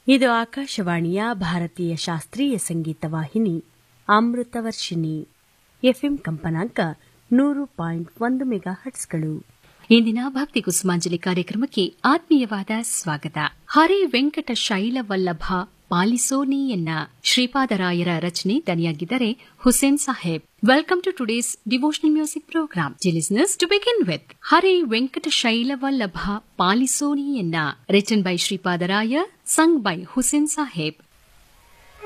ಇದು ಆಕಾಶವಾಣಿಯ ಭಾರತೀಯ ಶಾಸ್ತ್ರೀಯ ಸಂಗೀತ ವಾಹಿನಿ ಅಮೃತವರ್ಷಿಣಿ ಎಫ್ಎಂ ಕಂಪನಾಂಕ ನೂರು ಪಾಯಿಂಟ್ ಒಂದು ಮೆಗಾ ಹಟ್ಸ್ಗಳು ಇಂದಿನ ಭಕ್ತಿ ಕುಸುಮಾಂಜಲಿ ಕಾರ್ಯಕ್ರಮಕ್ಕೆ ಆತ್ಮೀಯವಾದ ಸ್ವಾಗತ ಹರೇ ವೆಂಕಟ ಶೈಲವಲ್ಲಭ ಪಾಲಿಸೋ ನೀಯನ್ನ ಶ್ರೀಪಾದರಾಯರ ರಚನೆ ದನಿಯಾಗಿದ್ದರೆ Hussain Saheb welcome to today's devotional music program G listeners to begin with ಹರೇ ವೆಂಕಟ ಶೈಲವಲ್ಲಭ ಪಾಲಿಸೋ ನೀಯನ್ನ written by Shripadaraya sung by Hussain Saheb